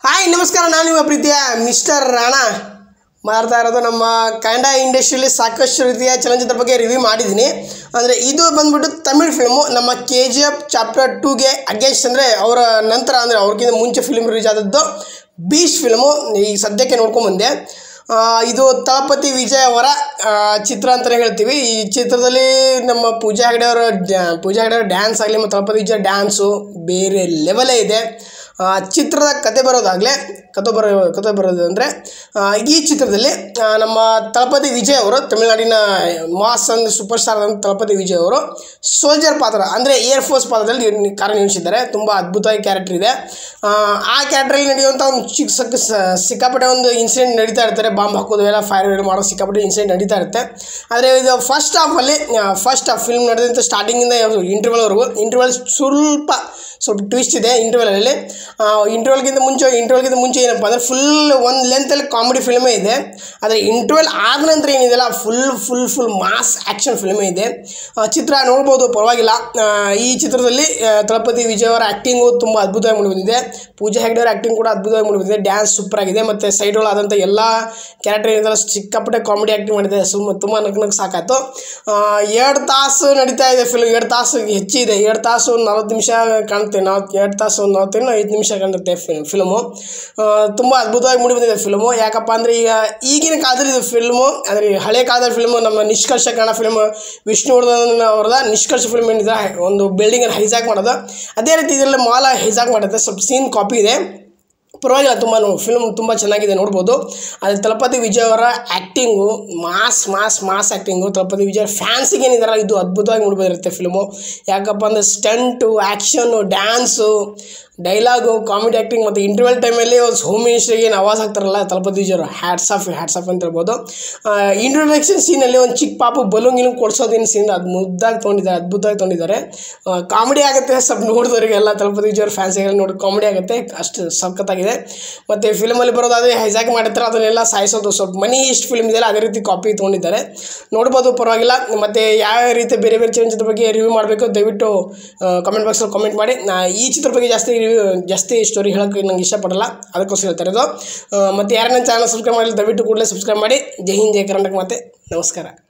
hi ನಮಸ್ಕಾರ ನಾನು ನಿಮ್ಮ ಪ್ರೀತಿಯ ಮಿಸ್ಟರ್ ರಾಣಾ ಮಾಡ್ತಾ ಇರೋದು ನಮ್ಮ ಕನ್ನಡ ಇಂಡಸ್ಟ್ರಿಯಲ್ಲಿ ಸಾಕಷ್ಟು ರೀತಿಯ ಚಲನಚಿತ್ರ ಬಗ್ಗೆ ರಿವ್ಯೂ ಮಾಡಿದ್ದೀನಿ ಅಂದರೆ ಇದು ಬಂದ್ಬಿಟ್ಟು ತಮಿಳ್ ಫಿಲ್ಮು ನಮ್ಮ ಕೆ ಜಿ ಎಫ್ ಚಾಪ್ಟರ್ ಟೂಗೆ ಅಗೇನ್ಸ್ಟ್ ಅಂದರೆ ಅವರ ನಂತರ ಅಂದರೆ ಅವ್ರಿಗಿಂತ ಮುಂಚೆ ಫಿಲ್ಮ್ ರಿಲೀಸ್ ಆದದ್ದು ಬೀಸ್ಟ್ ಫಿಲ್ಮು ಈ ಸದ್ಯಕ್ಕೆ ನೋಡ್ಕೊಂಬಂದೆ ಆ, ಇದು ತಳಪತಿ ವಿಜಯ್ ಅವರ ಆ, ಚಿತ್ರ ಅಂತಲೇ ಹೇಳ್ತೀವಿ ಈ ಚಿತ್ರದಲ್ಲಿ ನಮ್ಮ ಪೂಜಾ ಹೆಗಡೆ ಅವರ ಡ್ಯಾ- ಪೂಜಾ ಹೆಗಡೆ ಅವರ ಡ್ಯಾನ್ಸ್ ಆಗಲಿ ಮತ್ತು ತಳಪತಿ ವಿಜಯ್ ಡ್ಯಾನ್ಸು ಬೇರೆ ಲೆವೆಲೇ ಇದೆ ಆ, ಚಿತ್ರದ ಕತೆ ಬರೋದಾಗಲೇ ಕತೆ ಬರೋ ಕತೆ ಬರೋದು ಅಂದರೆ ಈ ಚಿತ್ರದಲ್ಲಿ ಆ, ನಮ್ಮ ತಳಪತಿ ವಿಜಯ್ ಅವರು ತಮಿಳುನಾಡಿನ ಮಾಸ್ ಅಂದ್ ಸೂಪರ್ ಸ್ಟಾರ್ ಅಂತ ತಳಪತಿ ವಿಜಯ್ ಅವರು ಸೋಲ್ಜರ್ ಪಾತ್ರ ಅಂದರೆ ಏರ್ ಫೋರ್ಸ್ ಪಾತ್ರದಲ್ಲಿ ನಿ- ಕಾರ್ಯನಿರ್ವಹಿಸಿದ್ದಾರೆ ತುಂಬ ಅದ್ಭುತವಾಗಿ ಕ್ಯಾರೆಕ್ಟರ್ ಇದೆ ಆ, ಆ ಕ್ಯಾರೆಕ್ಟ್ರಲ್ಲಿ ನಡೆಯುವಂಥ ಒಂದು ಚಿಕ್ಕ ಸಕ್ಕ ಸ- ಸಿಕ್ಕಾಪಟ್ಟೆ ಒಂದು ಇನ್ಸಿಡೆಂಟ್ ನಡೀತಾ ಇರ್ತಾರೆ ಬಾಂಬ್ ಹಾಕೋದು ಎಲ್ಲ ಫೈರ್ ಮಾಡೋ ಸಿಕ್ಕಾಪಟ್ಟೆ ಇನ್ಸಿಡೆಂಟ್ ನಡೀತಾ ಇರುತ್ತೆ ಆದರೆ ಇದು ಫಸ್ಟ್ ಹಾಫಲ್ಲಿ ಫಸ್ಟ್ ಹಾಫ್ ಫಿಲ್ಮ್ ನಡೆದಂಥ ಸ್ಟಾರ್ಟಿಂಗಿಂದ ಇಂಟರ್ವಲ್ವರೆಗೂ ಇಂಟರ್ವಲ್ ಸ್ವಲ್ಪ ಸ್ವಲ್ಪ ಟ್ವಿಸ್ಟ್ ಇದೆ ಇಂಟರ್ವಲಲ್ಲಿ ಇಂಟರ್ವಲ್ಗಿಂತ ಮುಂಚೆ ಇಂಟರ್ವಲ್ಗಿಂತ ಮುಂಚೆ ಏನಪ್ಪ ಅಂದರೆ ಫುಲ್ ಒಂದು ಲೆಂತಲ್ಲಿ ಕಾಮಿಡಿ ಫಿಲ್ಮೇ ಇದೆ ಆದರೆ ಇಂಟರ್ವಲ್ ಆದ ನಂತರ ಏನಿದೆಯಲ್ಲ full full full mass action ಫಿಲ್ಮೇ ಇದೆ ಆ, ಚಿತ್ರ ನೋಡ್ಬೋದು ಪರವಾಗಿಲ್ಲ ಆ, ಈ ಚಿತ್ರದಲ್ಲಿ ಆ, ತಳಪತಿ ವಿಜಯ್ ಅವರ ಆ್ಯಕ್ಟಿಂಗು ತುಂಬ ಅದ್ಭುತವಾಗಿ ಮೂಡಿ ಬಂದಿದೆ ಪೂಜಾ ಹೆಗ್ಡೆ ಅವರ ಆ್ಯಕ್ಟಿಂಗ್ ಕೂಡ ಅದ್ಭುತವಾಗಿ ಮೂಡಿ ಬಂದಿದೆ ಡ್ಯಾನ್ಸ್ ಸೂಪರ್ ಆಗಿದೆ ಮತ್ತು ಸೈಡ್ ಆದಂಥ ಎಲ್ಲ ಕ್ಯಾರೆಕ್ಟರ್ ಏನಿದೆಲ್ಲ ಸಿಕ್ಕಾಪಟ್ಟೆ ಕಾಮಿಡಿ ಆ್ಯಕ್ಟಿಂಗ್ ಮಾಡಿದೆ ಸುಮ್ಮ ತುಂಬ ನಗ್ ನಗ್ ಸಾಕಾಯ್ತು ಎರಡು ತಾಸು ನಡೀತಾ ಇದೆ ಫಿಲ್ಮ್ ಎರಡು ತಾಸು ಹೆಚ್ಚಿದೆ ಎರಡು ತಾಸು ನಲ್ವತ್ತು ನಿಮಿಷ ಕಾಣುತ್ತೆ ನಲ್ವತ್ತು ಎರಡು ತಾಸು ಒಂದು ನಲ್ವತ್ತೇನು ಐದು ನಿಮಿಷ ಕಾಣುತ್ತೆ ಫಿಲ್ಮು ತುಂಬ ಅದ್ಭುತವಾಗಿ ಮೂಡಿ ಬಂದಿದೆ ಫಿಲ್ಮು ಯಾಕಪ್ಪ ಅಂದರೆ ಈಗ ಈಗಿನ ಕಾಲದಲ್ಲಿ ಇದು ಫಿಲ್ಮು ಅಂದರೆ ಹಳೆ ಕಾಲದ ಫಿಲ್ಮು ನಮ್ಮ ನಿಷ್ಕರ್ಷ ಕನ್ನಡ ಫಿಲ್ಮ್ ವಿಷ್ಣುವರ್ಧನ್ ಅವರದ ನಿಷ್ಕರ್ಷ ಫಿಲ್ಮ್ ಏನಿದೆ ಒಂದು ಬಿಲ್ಡಿಂಗನ್ನು ಹೈಜಾಕ್ ಮಾಡೋದು ಅದೇ ರೀತಿ ಇದರಲ್ಲಿ ಮಾಲ ಹೈಜಾಕ್ ಮಾಡುತ್ತೆ ಸ್ವಲ್ಪ ಸೀನ್ ಕಾಪಿ ಇದೆ ಪರವಾಗಿಲ್ಲ ತುಂಬ ಫಿಲ್ಮ್ ತುಂಬ ಚೆನ್ನಾಗಿದೆ ನೋಡ್ಬೋದು ಆದರೆ ತಲಪತಿ ವಿಜಯ್ ಅವರ acting mass mass mass acting Thalapathy Vijay ಫ್ಯಾನ್ಸಿಗೆ ಏನಿದಾರಲ್ಲ ಇದು ಅದ್ಭುತವಾಗಿ ನೋಡ್ಬೋದಿರುತ್ತೆ ಫಿಲ್ಮು ಯಾಕಪ್ಪ ಅಂದರೆ stunt action dance dialogue comedy acting ಮತ್ತು ಇಂಟರ್ವಲ್ ಟೈಮಲ್ಲಿ ಒಂದು ಹೋಮ್ ಮಿನಿಸ್ಟ್ರಿಗೆ ಏನು ಆವಾಜ್ ಹಾಕ್ತಾರಲ್ಲ ತಲಪತಿ ವಿಜಯ್ ಅವರು ಹ್ಯಾಟ್ಸ್ ಆಫ್ ಹ್ಯಾಟ್ಸ್ ಆಫ್ ಅಂತ ಹೇಳ್ಬೋದು ಇಂಟ್ರೊಡಕ್ಷನ್ ಸೀನಲ್ಲಿ ಒಂದು ಚಿಕ್ಕ ಪಾಪು ಬಲೂನ್ ಗಿಲೂನ್ ಕೊಡ್ಸೋದೇನು ಸೀನ್ ಅದು ಮುದ್ದಾಗಿ ತೊಗೊಂಡಿದ್ದಾರೆ ಅದ್ಭುತವಾಗಿ ತೊಗೊಂಡಿದ್ದಾರೆ ಕಾಮಿಡಿ ಆಗುತ್ತೆ ಸ್ವಲ್ಪ ನೋಡಿದವರಿಗೆಲ್ಲ ತಲಪತಿ ವಿಜಯ್ ಅವ್ರ ಫ್ಯಾನ್ಸಿಗೆಲ್ಲ ನೋಡಿ ಕಾಮಿಡಿ ಆಗುತ್ತೆ ಅಷ್ಟು ಸಖತ್ತಾಗಿದೆ ಮತ್ತು ಫಿಲ್ಮಲ್ಲಿ ಬರೋದಾದರೆ ಹೈಜಾಕ್ ಮಾಡಿರ್ತಾರೆ ಅದನ್ನೆಲ್ಲ ಸಾಯಿಸೋದು ಸ್ವಲ್ಪ ಮನಿ ಇಷ್ಟು ಫಿಲ್ಮ್ ಇದೆಯಲ್ಲ ಅದೇ ರೀತಿ ಕಾಪಿ ತೊಗೊಂಡಿದ್ದಾರೆ ನೋಡ್ಬೋದು ಪರವಾಗಿಲ್ಲ ಮತ್ತು ಯಾವ ರೀತಿ ಬೇರೆ ಬೇರೆ ಚಲನಚಿತ್ರ ಬಗ್ಗೆ ರಿವ್ಯೂ ಮಾಡಬೇಕು ದಯವಿಟ್ಟು ಕಮೆಂಟ್ ಬಾಕ್ಸಲ್ಲಿ ಕಾಮೆಂಟ್ ಮಾಡಿ ನಾ ಈ ಚಿತ್ರ ಬಗ್ಗೆ ಜಾಸ್ತಿ ರಿವ್ಯೂ ಜಾಸ್ತಿ ಸ್ಟೋರಿ ಹೇಳೋಕ್ಕೆ ನಂಗೆ ಇಷ್ಟಪಡಲ್ಲ ಅದಕ್ಕೋಸ್ಕರ ಹೇಳ್ತಾ ಇರೋದು ಮತ್ತು ಯಾರನ್ನ ಚಾನಲ್ ಸಬ್ಸ್ಕ್ರೈಬ್ ಮಾಡಿಲ್ಲ ದಯವಿಟ್ಟು ಕೂಡಲೇ ಸಬ್ಸ್ಕ್ರೈಬ್ ಮಾಡಿ ಜೈ ಹಿಂದ್ ಜೈ ಕರ್ನಾಟಕ ಮತ್ತೆ ನಮಸ್ಕಾರ